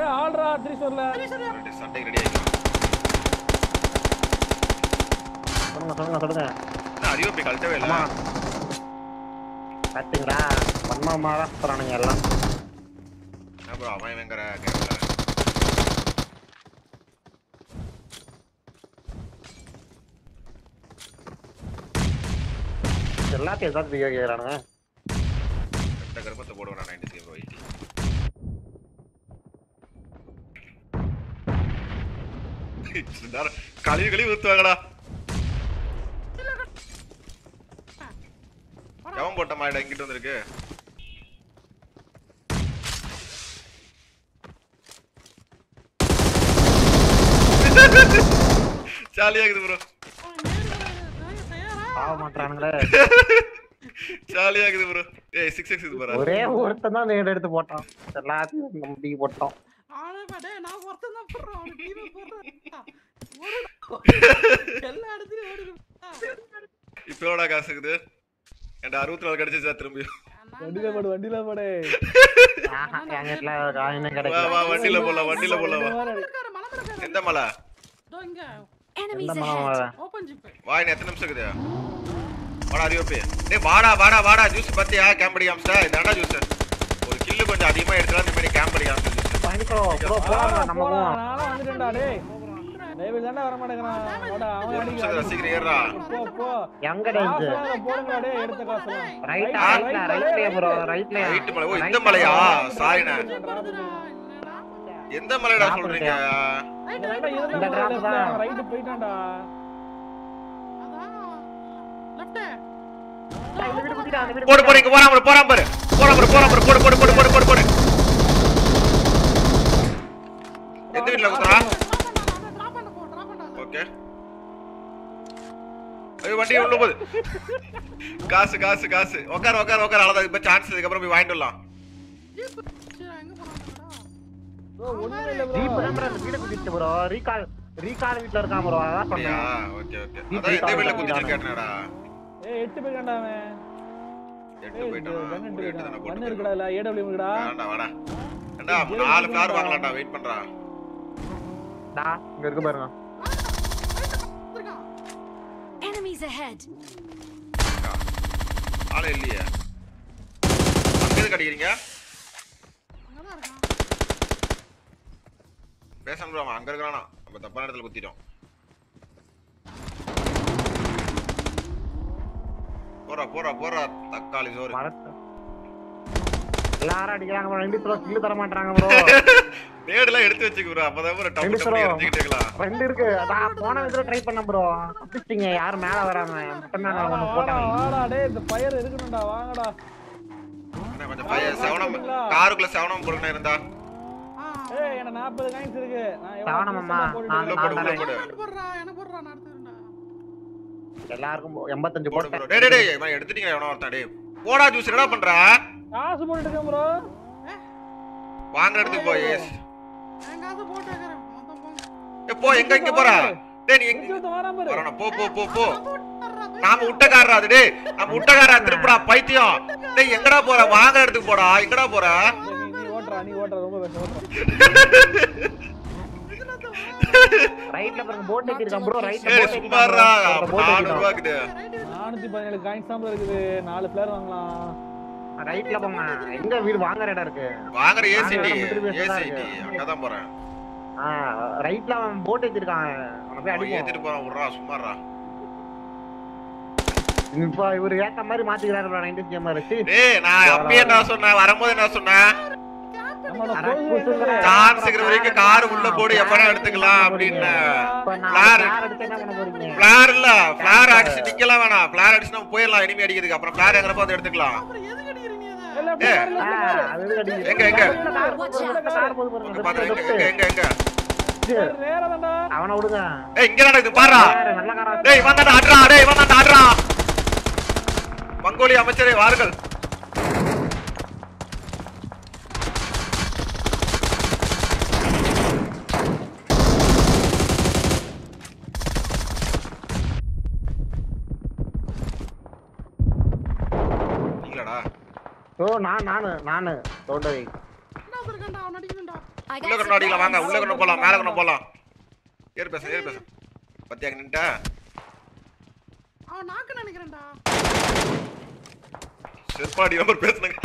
ஆள்ரா த்ரீஸ்வர்ல ரெண்டு சண்டைக்கு ரெடி ஆகிக்கலாம் சொல்லுங்க சொல்லுங்க சொல்லுங்க என்ன அறிவு போய் கழட்டவே இல்லை அம்மா பாத்தீங்களா வன்மமா தான் சுத்துறானுங்க எல்லாம் என்ன ப்ரோ அவன் வேங்கிற கேட்கல எல்லாத்தையும் ஏதாவது வீடியோ கேட்குறானுங்க ரெட்ட கருமத்தை போடுவான் நைன்டி த்ரீ ப்ரோ எயிட்டி கழுவி கழுவி ஊத்துவாங்கடா எவன் போட்ட மாடா இங்கிட்டு வந்திருக்கு ஜாலியா இருக்குது ப்ரோ பாவ மாட்டானுங்களே ஜாலியா இருக்குது ப்ரோ ஏய் சிக்ஸ் எக்ஸ் இது பாரு ஒரே ஒருத்தன் தான் நேடு எடுத்து போட்டான் எல்லாத்தையும் நம்பி போட்டோம் ஆனா டேய் நான் ஒருத்தன் தான் போடுறேன் அவனுக்கு டீமே போடுறேன் எல்லா இடத்துலயும் ஓடுது இப்போ எவ்வளோடா காசு இருக்குது என்கிட்ட அறுபத்தி நாலு கிடைச்சிச்சா திரும்பி வண்டியில போடு வண்டியில போடு ஆஹா, என் வீட்டுல காயினே வா கிடைக்கல வா வண்டியில போலாம் வண்டியில போலாம் வா இருக்காரு மலமல இருக்காரு எந்த மலை இதோ இங்க Enemies எந்த மரம் ahead. வர? ஓபன் ஜிப் வா இன்னும் எத்தனை நிமிஷம் இருக்குது வாடா அறிவப்பே டேய் வாடா வாடா வாடா ஜூஸ் பத்தியா கேம்படி காமிச்சா இதாண்டா ஜூஸ் ஒரு கில்லு கொஞ்சம் அதிகமா எடுத்துலாம் இந்த மாதிரி கேம்படி காமிச்சு ஜூஸ் வாங்கிக்கோ ப்ரோ போலாம் நம்ம போடா, போவோம் நானும் வந்துட்டேன்டா டேய் டேவிட் தான்டா வர மாட்டேங்கிறான் வாடா அவன் ஒரு நிமிஷம் இரு, அடிக்கிறான். சீக்கிரம் ஏறுடா போ போ எங்க டேஞ்சு காசுலாம் போடுங்கடா டேய் எடுத்த காசுலாம் ரைட் ஆ, ரைட்ல ரைட்லயே ப்ரோ ரைட்லயே ரைட்டு மலை ஓ இந்த மலையா சாரிண்ணே எந்த மலைடா சொல்றீங்க இந்த ரெண்டா இருந்த இந்த மலையில drop தான். அவன் ரைட்டு போயிட்டான்டா இந்த வீடு குத்திட்டா அந்த வீடு போடு போடு இங்க போறான் பாரு போறான் பாரு போறான் பாரு போறான் பாரு போடு போடு போடு போடு போடு போடு எந்த வீட்ல குத்துறா ஓகே ஐயோ வண்டி உள்ள போகுது காசு காசு காசு உட்கார உட்கார உட்கார அவ்வளவுதான் இப்ப சான்ஸ் இதுக்கு அப்புறம் போய் வாங்கிட்டு வரலாம் ப்ரோ ஒண்ணுமே இல்ல ஜீப் ப்ரோ தான் bro அந்த வீடு குத்திச்சு ப்ரோ ரீகால் ரீகால் வீட்ல இருக்கான் ப்ரோ அதான் அப்படியா சொன்னேன் ஓகே ஓகே நீ அதான் எந்த போய் வீட்ல பாரு. குத்திட்டு கேட்டனடா ஏய் எட்டு போயிட்டான்டா அவன் எட்டு ஏய் போயிட்டானா கன் ஒரு எட்டு தானே எடுத்துட்டான் போட்டு கன் இருக்குடா இல்ல ஏடபிள்யூ இருக்குடா வேண்டாம் வாடா ஏண்டா நாலு ஃபிளார் வாங்கலாம்டா வெயிட் பண்றா டா இங்க இருக்கு பாருங்க Enemies ahead. ஆளே இல்லையே அங்க எதுக்கு அடிக்கிறீங்க பேசாம bro, அவன் அங்க இருக்கிறானா நம்ம தப்பான இடத்துல குத்திட்டோம் போறா போறா போறா தக்காளி சோறு மரத்து எல்லாரும் அடிக்கிறாங்க ப்ரோ ரெண்டு த்ரோ கில்லு தர மாட்டாங்க ப்ரோ நேடுலாம் எடுத்து வச்சுக்க ப்ரோ அப்பதான் ப்ரோ டப்பு ரெண்டு டப்பு throw. எரிஞ்சுக்கிட்டு இருக்கலாம் ரெண்டு இருக்கு அதான் போன இதுல ட்ரை பண்ண ப்ரோ தப்பிச்சிட்டீங்க யாரும் மேல வராம முட்டை மேல வாடா, ஒண்ணு வாடா போட்டாங்க வாடா டேய் இந்த ஃபயர் இருக்கணும்டா வாங்கடா அண்ணா, கொஞ்சம் பையன் செவனம் காருக்குள்ள செவனம் போடுங்க இருந்தா ஏய் என்ன 40 காயின்ஸ் இருக்கு நான் எவ்வளவு சவணம் அம்மா, போட்டுட்டு நான் உள்ள போடு உள்ள தரேன். போடு போடுறா எனக்கு போடுறா நான் எடுத்துக்கிறேன்டா எல்லாருக்கும் போ- எண்பத்தஞ்சு போடு போட்டேன் bro. டேய் டேய் டேய் இவன் எடுத்துட்டீங்க எவனோ ஒருத்தன் டேய் போடா ஜூஸ் என்னடா பண்ற காசு போட்டுட்டு இருக்கேன் ப்ரோ வாங்குற இடத்துக்கு போய் என் காசு போட்டு வைக்கிறேன் மொத்தம் போங்க ஏ போ எங்க இங்க போற டேய் நீ எங்க இங்க வராம பாரு வரணும் போ போ போ போ போட்டுறா, போய். நாம உட்டக்காரரா அது டேய் நம்ம உட்டக்காரா திருப்புடா பைத்தியம் டேய் எங்கடா போற வாங்குற இடத்துக்கு போடா எங்கடா போற டேய், நீ நீ ஓட்டுறா நீ ஓட்டுற ரொம்ப பேச ஓட்டுற ரைட்ல பாருங்க போட் ஏத்திருக்கான் ப்ரோ ரைட்ல ஏய் போட் சும்மாடா ஏத்திருக்கான் போட் நானூறு ஏத்திருக்கான் ரூபாய்க்குது நானூத்தி பதினேழு காயின்ஸ் தான் bro இருக்குது நாலு பிளேயர் வாங்கலாம் ரைட்ல போங்க எங்க வீடு வாங்குற இடம் இருக்கு வாங்குற ஏசிடி நானூறு மீட்டர் பேச தான் ஏசிடி இருக்கு. அங்கதான் போறேன் ஆ ரைட்ல அவன் போட் ஏத்திருக்கான் அவனை போய் அவன் அடிப்போம் ஏத்திட்டு போறான் விட்றா சும்மாடா இப்போ இவர் ஏத்த மாதிரி மாத்திக்கிறாரு ப்ரோ நைன்டி கேமர் வச்சு டேய் நான் அப்பயே என்ன சொன்னேன் வரும்போது என்ன சொன்னேன் நம்மளோட அட, பொழுது குத்துங்கடா. இல்லை. சான்ஸ் இருக்கிற வரைக்கும் கார் உள்ள போடு எப்படா எடுத்துக்கலாம் அப்படின்னு இப்ப நான் Flare. யார் எடுத்து என்ன பண்ண போறீங்க பிளார் இல்ல பிளார் அடிச்சு நிக்கலாம் வேணாம் பிளார் அடிச்சு நம்ம போயிடலாம் இனிமே அடிக்கிறதுக்கு அப்புறம் பிளார் எங்கிறப்ப வந்து எடுத்துக்கலாம் அப்புறம் எதுக்கு அடிக்கிறீங்க இதை? இல்ல, ஏய். பாரு, இல்ல, ஆ, பாரு. அது எதுக்கு அடிக்குது? எங்க, எங்க? இந்த கார் போகுது பாருங்க, இந்த கார் போகுது பாருங்க, அங்க left, பாரு எங்க left. எங்க எங்க எங்க இது, நேரா தான்டா. அவனை விடுங்க ஏய் இங்க நடக்குது பாரா யாரு, நல்ல காரா டேய் இவன் தான் ஆடுறா டேய் இவன் தான் ஆடுறா மங்கோலிய அமைச்சரே வாருங்கள் நீங்களாடா ஓ நான் நானு நானு தோண்டை என்ன இருக்கான்டா அவன் அடிக்கணும்டா I உள்ள got கண்ணு அடிக்கலாம் வாங்க supplies. உள்ள கண்ணு போலாம் மேல கண்ணு போலாம் ஏறு பேச ஏறு பேச பத்தியா நின்ட்டா அவன் நாக்கு நினைக்கிறேன்டா செருப்பாடி நம்பர் பேசுனங்க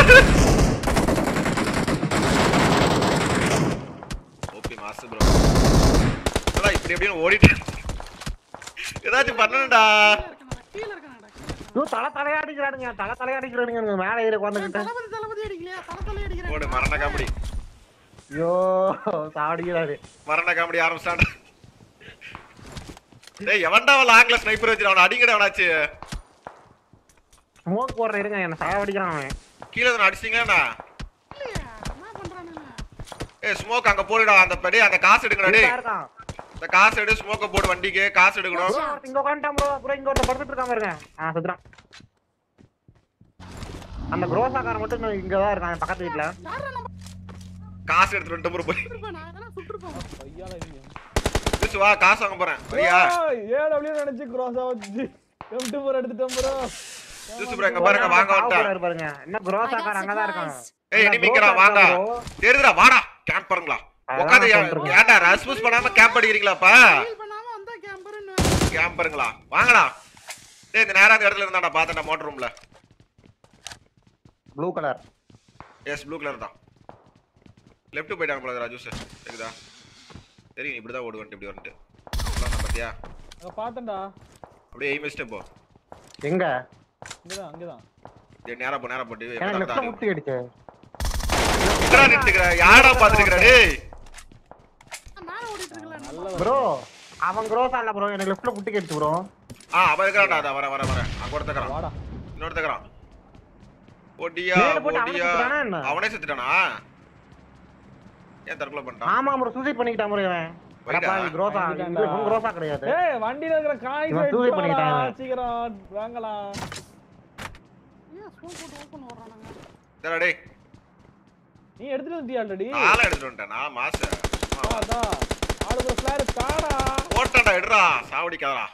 ஓபி மாஸ் ப்ரோ அதான் இப்படி எப்படியும் ஓடிட்டு ஏதாச்சும் பண்ணணும்டா கீழே இருக்கானடா ஐயோ, தலை தலையா அடிக்கிறானுங்க தலை தலையா அடிக்கிறானுங்க மேல ஏறி உட்காந்துக்கிட்டு தளபதி தளபதி அடிக்கலையா தலை தலை ஓடு அடிக்கிறேன் மரண காமெடி ஐயோ சாடிக்கிறாரு மரண காமெடி ஆரம்பிச்சான்டா டேய் எவன்டா அவன் லாங்ல ஸ்னைப்பர் வச்சு அவன அடிங்கடா அவனாச்சு ஸ்மோக் போடுற இருங்க என்ன சாவடிக்கிறான் அவன் கீழே தான அடிச்சிட்டீங்களாண்ணா இல்லையே என்ன பண்றானுங்க ஏய் ஸ்மோக் அங்க போடுடா அந்த படி அந்த காசு எடுங்கடா டேய் இருக்கா இருக்கான் இந்த காசு எடு ஸ்மோக்க போடு வண்டிக்கு காசு எடுக்கணும் ப்ரோ இங்க உட்காந்துட்டான் ப்ரோ ப்ரோ இங்க ஒருத்தன் படுத்துட்டு இருக்கான் பாருங்க ஆ சுத்துறான் அந்த குரோசாக்காரன் மட்டும் இன்னும் இங்க தான் இருக்கான் பக்கத்து வீட்ல யாரா நம்ம காசு எடுத்துட்டு வந்துட்டு ப்ரோ போய் சுட்டுருப்பேன் நான் இதெல்லாம் சுட்டுருப்பேன் ஐயால இல்லையா திருச்சி வா காசு வாங்க போறேன் வரியா ஏடபிள்யூ நினைச்சு கிராஸா வச்சு எம் டூ ஃபோர் எடுத்துட்டோம் ப்ரோ திருச்சி ப்ரோ இங்க பாருங்க வாங்க வந்துட்டேன் சாவடிக்கிறாரு பாருங்க என்ன I குரோசாக்காரன் got அங்கதான் இருக்கான் supplies. ஏய் எனிமிக்கிறா வாங்க தெரியுதுடா வாடா கேம்ப் பாருங்களா அதான் உட்காந்து சொல்றேன். ஏன்டா ரஸ்பூஸ் பண்ணாம கேம்ப் அடிக்கிறீங்களாப்பா ஃபீல் பண்ணாம வந்தா கேம்பர்னு கேம்ப் பாருங்களா வாங்கடா டேய் இந்த நேரா இந்த இடத்துல இருந்தாடா பார்த்தேன்டா மோட்டர் ரூம்ல blue colour yes blue colour தான் லெஃப்ட் போயிட்டாங்க போல ராஜூஸ் கேக்குதா தெரியும் இப்படி தான் ஓடுவேன்ட்டு இப்படி வந்துட்டு அவ்வளவுதான் பாத்தியா அங்க பார்த்தேன்டா அப்படியே எய்ம் வச்சுட்டு போ எங்க இங்கதான் அங்கதான் டேய் நேரா போ நேரா போட்டு எனக்கு லெஃப்ட்ல முட்டி அடிச்சு எங்கடா நின்னுக்கிற யாரா பாத்துக்கிற டேய் மேல ஓடிட்டு இருக்கல நல்ல ப்ரோ அவன் குரோசா இல்ல ப்ரோ எனக்கு லெஃப்ட்ல முட்டி அடிச்சு ப்ரோ ஆ அவன் இருக்கிறான்டா அதான் வர வர வர அங்க ஒருத்தக்கறான் வாடா இன்னொருத்தக்கறான் ஓடியா மேல போட்டு அவனை ஓடியா சுட்டுட்டானா என்ன? அவனே செத்துட்டானா ஏன் தற்கொலை பண்ணிட்டான் ஆமா ப்ரோ சூசைட் பண்ணிக்கிட்டான் ப்ரோ இவன் வைடா. அடப்பா, குரோசா பண்ணிட்டான்டா. இவன் குரோசா கிடையாது ஏய் வண்டியில இருக்கிற காய் இவன் suicide பண்ணிட்டான் இவன். சீக்கிரம் வாங்கலாம் ஏன் ஸ்மோக் போட்டு ஓபன் வர்றானுங்க சரிடா டேய் நீ எடுத்துட்டு வந்துட்டியா ஆல்ரெடி நாளை எடுத்துட்டு வந்துட்டேன் நான் மாச அதான் ஆளு ஒரு ஃபிளார் தாடா போட்டான்டா எடுறா சாவடிக்காதடா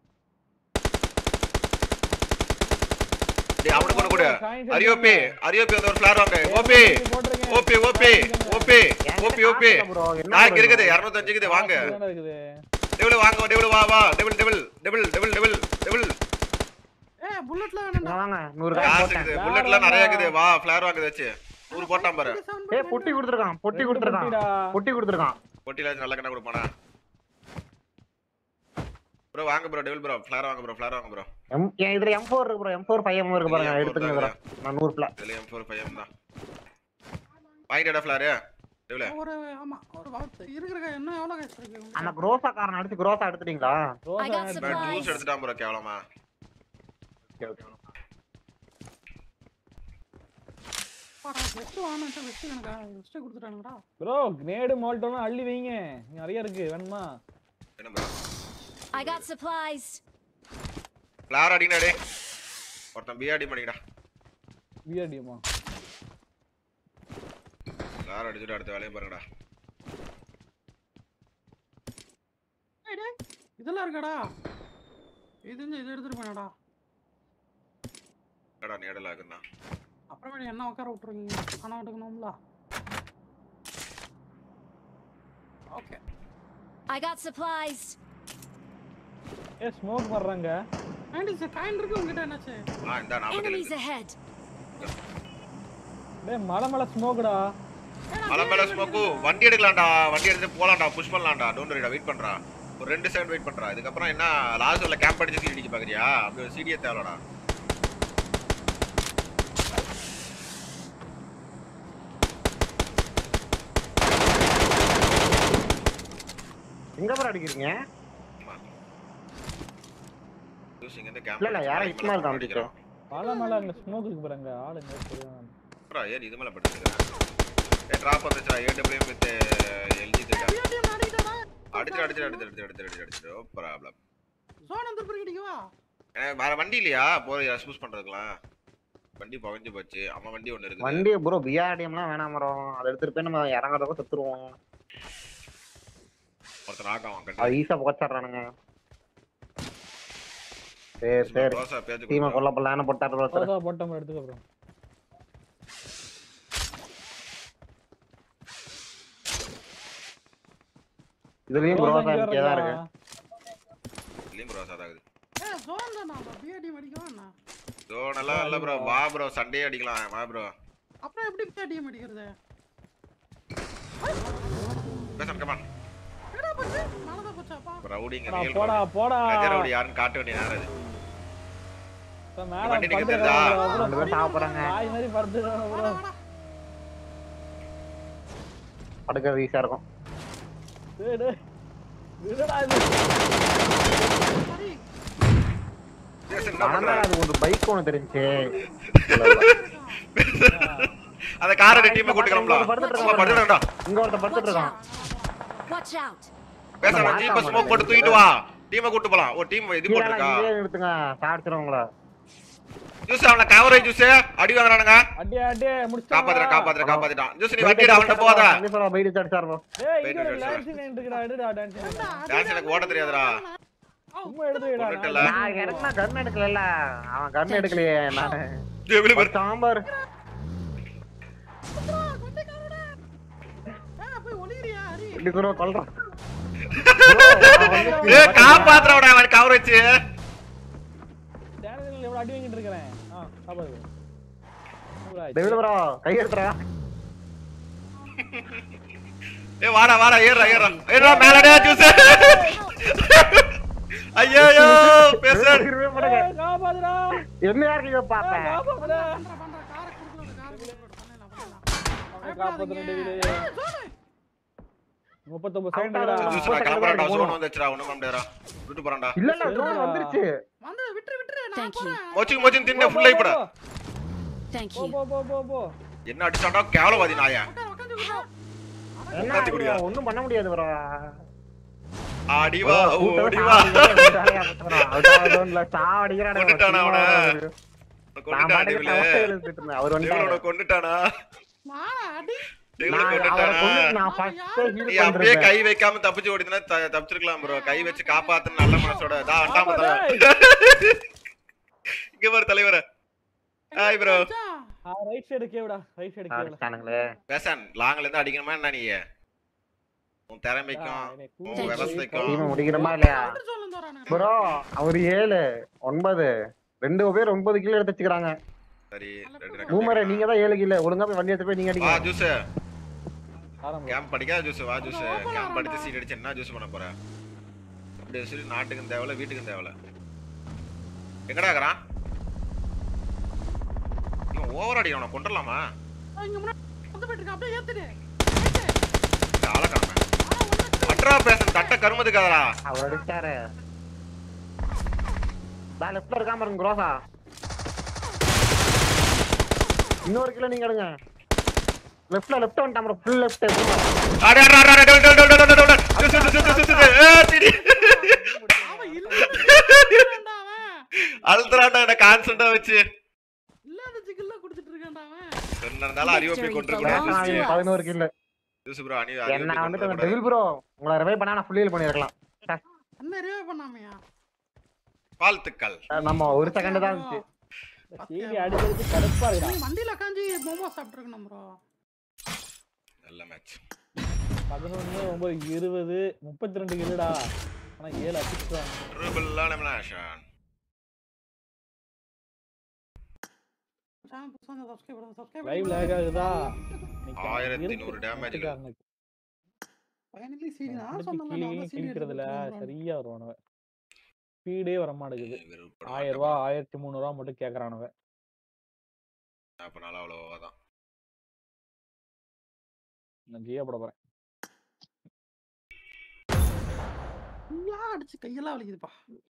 டேய் அவனுக்கு ஒண்ணு கொடு அரியோபி அரியோபி வந்து ஒரு ஃபிளார் வாங்க OP OP OP OP OP OP bro என்ன நான் bro இது? இருக்குது 205 இருக்குது வாங்க தானே இருக்குது டெபிள் வாங்க டெபிள் வா வா டெபிள் டெபிள் டெபிள் டெபிள் டெபிள் டெபிள் ஏ புல்லட்ல இங்க வேணும்டா வாங்க நூறு காய் காசு போட்டேன் இருக்குது புல்லட்லாம் நிறைய இருக்குது வா ஃபிளார் வாங்க வச்சு நூறு போட்டான் பாரு ஏய் பொட்டி கொடுத்துருக்கான் பொட்டி கொடுத்துருக்கான் பொட்டிடா. பொட்டி கொடுத்துருக்கான் பொட்டில நல்ல கண்ணா கொடுப்பானா ப்ரோ வாங்க ப்ரோ டெபிள் ப்ரோ ஃபிளார் வாங்க ப்ரோ ஃபிளார் வாங்க ப்ரோ எம் என் இதுல எம் ஃபோர் இருக்கு bro M four five M இருக்கு பாருங்க M4 எடுத்துங்க தான் bro. நான் நூறு பிள்ளை இதுல M4 5M தான் வாங்கிட்டடா ஃபிளார் டெபிள் ஒரு ஆமா ஒரு வார்த்தை இருக்கிற காய் இன்னும் எவ்வளவு காசு இருக்கு அந்த குரோசா காரன் அடிச்சு குரோசா எடுத்துட்டீங்களா ரோசா I got எடுத்து- supplies. ஜூஸ் எடுத்துட்டான் ப்ரோ கேவலமா பாடா வெஸ்ட் வாங்கிட்டு வெஸ்ட் எனக்கு வெஸ்ட் கொடுத்துட்டானுங்கடா ப்ரோ கிரேடு மால்ட்டோலாம் அள்ளி வைங்க இங்க நிறைய இருக்கு வேணுமா என்ன bro I got supplies. Flare அடிங்கடா டேய் ஒருத்தன் பிஆர்டி பண்ணிக்கடா பிஆர்டிஎம்மா ஃபிளார் அடிச்சுட்டு அடுத்த வேலையை பாருங்கடா ஏய் டேய் இதெல்லாம் இருக்காடா இது இந்த இது எடுத்துட்டு போனடா என்னடா நேடல் ஆகுதுண்ணா அப்புறமேட்டு என்ன உட்கார விட்டுருக்கீங்க பணம் எடுக்கணும்ல ஓகே I got supplies. ஏ ஸ்மோக் வர்றாங்க நைன்டி சார் காயின் இருக்கு உங்ககிட்ட என்னாச்சு ஆ இந்த நாற்பத்தி Enemies ahead. டேய் மலை மலை ஸ்மோக்குடா மலை மேல ஸ்மோக்கு வண்டி எடுக்கலாம்டா வண்டி எடுத்து போலாம்டா புஷ் பண்ணலாம்டா டோன்ட் வரிடா வெயிட் பண்றா ஒரு ரெண்டு செகண்ட் வெயிட் பண்றா இதுக்கப்புறம் என்ன லாஸ்ட் உள்ள கேம்ப் அடிச்சு சீடி அடிக்க பாக்குறியா அப்படி ஒரு சீடியே தேவலடா எங்க ப்ரோ அடிக்கிறீங்க ஜூஸ் இங்க இருந்து இல்ல, இல்ல, யாரோ கேம்ப் இஸ்மாயில் தான் அடிக்கிறான் மலை மலை அங்க ஸ்மோக் இருக்கு பாருங்க ஆளுங்க தெரியும் அப்புறம் ஏன் இது மேல படுத்துக்கிறேன் ஏ டிராப் வந்துச்சுடா ஏடபிள்யூஎம் வித் எல்ஜி தேடா பிஆர்டிஎம் அடிக்கிட்டாடா அடிச்சு அடிச்சு அடிச்சு அடிச்சு அடிச்சு அடிச்சு அடிச்சு ப்ராப்ளம் சோன் வந்து பிடிக்கவா வேற வண்டி இல்லையா போய் சூஸ் பண்றதுக்குலாம் வண்டி பவஞ்சு போச்சு அவன் வண்டி ஒண்ணு இருக்குது வண்டி ப்ரோ பிஆர்டிஎம்லாம் வேணாம் ப்ரோ அதை எடுத்துட்டு போய் நம்ம இறங்குறதுக்கு செத்துருவோம் ஒருத்தன் ஆக்காவான் அது கண்டி ஈஸியா புகச்சிடுறானுங்க சரி சரி ரோசா பேச்சு டீமை கொடுத்தா. கொல்ல பிள்ளைன்னு போட்டாரு ஒருத்தர் ரோசா போட்டோம் எடுத்துக்க ப்ரோ இதுலயும் ரோசா குரோசா இங்க இருக்கே தான் வரலாம். இருக்கு இல்லையும் ப்ரோ சாதாகுது ஏ ஜோன் தானா பிஏடி அடிக்கவா என்ன ஜோனெல்லாம் இல்ல ப்ரோ வா ப்ரோ சண்டே அடிக்கலாம் வா ப்ரோ அப்புறம் எப்படி பிஏடி அடிக்கிறது பேசன் கமான் என்னடா போச்சு மனதா போச்சாப்பா ரவுடிங்க போடா, ரியல் போடா போடா கஜ ரவுடி யாருன்னு காட்ட வேண்டிய நேரம் இது இப்ப மேல வண்டி நிக்க படுத்து தெரியுதா? கிடக்குறான் bro. ரெண்டு பேரும் சாப்பிடுறாங்க நாய் மாதிரி படுத்துக்கிறான் bro. வாடா வாடா படுக்கிறது ஈஸியா இருக்கும் டேய், டேய். என்னடா இது? சரி பேசன் என்ன ஆனா பண்ற அது ஒரு பைக் ஒண்ணு தெரிஞ்சு அந்த காரை டீம் கூட்டு கிளம்பலாம் படுத்துட்டு சும்மா படுத்துடா இங்க ஒருத்தன் படுத்துட்டு Watch இருக்கான் out! Watch out! பேசன் மாட்டாம ஜீப்ப ஸ்மோக் போட்டு தூக்கிட்டு வா டீமை கூட்டு போலாம் ஓ டீம் இது கீழே போட்டுருக்கா இங்கேயே நிறுத்துங்க சாடிச்சிரும் உங்களை ஜூஸ் அவன கவரேஜ் ஜூஸ் அடி வாங்குறானுங்க அடியே, அடியே, முடிச்சிட்டாங்க. காப்பாத்துற காப்பாத்துற காப்பாத்திட்டான் ஜூஸ் நீ வண்டிடா அவன்கிட்ட போகாத கண்டிப்பா பைக் அடிச்சாரு bro. டேய், இங்க ஒரு போயிட்டு dancing night இருக்குடா, எடுடா, dancing night. டான்ஸ் எனக்கு ஓட தெரியாதுடா சும்மா எடுத்து வைடா, கொன்னுட்டல. நான் எடுக்கனா கன் எடுக்கல அவன் கன் எடுக்கலையே நானு டேபிள் ஒரு சாம்பார் ஏ போய் ஒளிகிறியா ஹரி இப்படி கூட கொல்றான் ஏ காப்பாத்துறவடா அவன் கவரேஜ் dancing night எவ்வளவு அடி வாங்கிட்டு இருக்கிறேன். ஆ, காப்பாத்து. நூறு ஆயிடுச்சு. டெவில் ப்ரோ கை எடுத்துறா ஏ வாடா வாடா ஏறா ஏறா ஏறா மேலடா ஜூஸ் ஐயோ பேச இருவே மாட்டேங்க. ஏய், காப்பாத்துடா. என்ன யாருக்கு ஏய், பாப்பேன் காப்பாத்துடா. பண்ற பண்ற காரை குடுக்குறது காரை குடுக்குறது பண்ணலாம் பண்ணலாம் அவனை காப்பாத்துறேன், டேவிடு. முப்பத்தொன்பது second இருக்குடா. ஜூஸ் நான் கிளம்புறேன்டா சோன் வந்துச்சுடா ஒண்ணும் பண்ண முடியாதுடா விட்டு போறான்டா இல்ல இல்ல ட்ரோன் வந்துருச்சு வந்து விட்டுரு விட்டுரு நான் Thank you. போறேன் மொச்சுக்கு மொச்சுக்கு தின்ன ஃபுல் ஆயிப்படா Thank போ, you. போ, போ, போ, போ. என்ன அடிச்சான்டா கேவலவாதி நாயா உட்காரு உட்காந்து விடுறா என்ன உட்காந்து குடியா. ஒண்ணும் பண்ண முடியாது ப்ரோ ஆடி வா ஓடி வா கொன்னுட்டானா அவன? கொண்டுட்டான் டேவில அவர் டேவில வந்து உனக்கு கொண்டுட்டானா மாடா அடி டேவில நான் அவரை கொண்டுட்டானா கொண்டு நான் ஃபர்ஸ்ட் நீ ஹீல் அப்படியே பண்றேன் கை வைக்காம தப்பிச்சு ஓடினா தப்பிச்சிருக்கலாம் ப்ரோ கை வச்சு காப்பாத்து நல்ல மனசோட தா அண்டாம ஆமா, டேய். இங்க பாரு தலைவர ஹாய் ப்ரோ மச்சான், ஆ, right side கேவுடா, right side கேவுடா. அடிச்சானுங்களே பேசன் லாங்ல இருந்து அடிக்கணுமா என்ன நீ உன் திறமைக்கும் என்னை உன் கூப்பிட்டு விவசாயிக்கும் டீம் முடிக்கிறோமா இல்லையா விட்டுரு சொல்லுங்க வரானுங்க ப்ரோ அவர் ஏழு ஒன்பது ரெண்டு பேர் ஒன்பது கிலோ எடுத்து வச்சுக்கிறாங்க சரி ரெண்டு பூமரை ரெண்டு நீங்க தான் ஏழு கிலோ ஒழுங்கா போய் வண்டி எடுத்து போய் நீங்க வா அடிங்க ஜூஸ் ஆரம்பம். கேம்ப் படிக்காத ஜூஸ் வா ஜூஸ் கேம்ப் படிச்சு சீட் அடிச்சு என்ன ஜூஸ் பண்ண போற அப்படி சொல்லி நாட்டுக்கும் தேவையில்ல வீட்டுக்கும் தேவையில்ல எங்கடா இருக்கிறான் இவன் ஓவர் அடிக்கிறான் அவனை கொண்டுடலாமா ஆ, இங்க முன்னாடி வந்து போயிட்டு இருக்கான் அப்படியே ஏத்துடு ஆளக்காம அட்ரா பேசன் தட்ட கருமதுக்காதரா அவர் அடிச்சாரு நான் லெஃப்ட்ல இருக்காம இருங்க குரோசா இன்னொரு கிலோ நீங்க எடுங்க லெஃப்ட்ல லெஃப்ட் வந்துட்டான் ப்ரோ ஃபுல் லெஃப்ட் அடே அடே அடே அடே டோல் டோல் டோல் டோல் டோல் juice juice juice juice juice ஏ திடி அவன் இல்லடா அவன் அல்ட்ராடா என்ன கான்சென்ட்டா வச்சு இல்லாத சிக்கல்ல குடுத்துட்டு இருக்கான்டா அவன் என்ன இருந்தாலும் அறிவு போய் கொண்டிருக்கணும் பதினோரு கிலோ ஜூஸ் ப்ரோ அணி என்ன வந்துட்டு அறிவு டெவில் ப்ரோ உங்களை ரிவை பண்ணா நான் ஃபுல் ஹீல் பண்ணிருக்கலாம் என்ன ரிவே பண்ணாமையா வாழ்த்துக்கள் நம்ம ஒரு செகண்ட் தான் இருந்துச்சு சீடி அடிச்சதுக்கு கடுப்பா இருக்குடா. நீ வண்டியில உட்காந்து மோமோ சாப்பிட்டுருக்கணும் ப்ரோ நல்ல மேட்ச் பதினொன்னு, ஒன்பது, இருபது, முப்பத்தி ரெண்டு கிலோடா. ஆனா ஏழு அடிச்சிட்டாங்க. ட்ரிபிள் எலிமினேஷன் சேனல் புதுசா சப்ஸ்கிரைப் பண்ணுங்க சப்ஸ்கிரைப் Live lag ஆகுதா? இன்னைக்கு ஆயிரத்தி இருக்கு. நூறு damage கள். வீட்டுக்காரனுக்கு. ஃபைனலி சீடி நான் அடுத்து சொன்னேன் கிளி நான் கிளி சீடி கிழிக்கிறதுல எடுத்துக்கிறதுல சரியா வருவானுவ ஸ்பீடே வர மாட்டேங்குது ஆயிரம் ரூபா ஆயிரத்தி முந்நூறு ரூபா மட்டும் கேக்குறானுவ அப்பனால அவ்வளோவா தான் நான் ஜியோ போட போறேன் ஃபுல்லா அடிச்சு கையெல்லாம் வலிக்குதுப்பா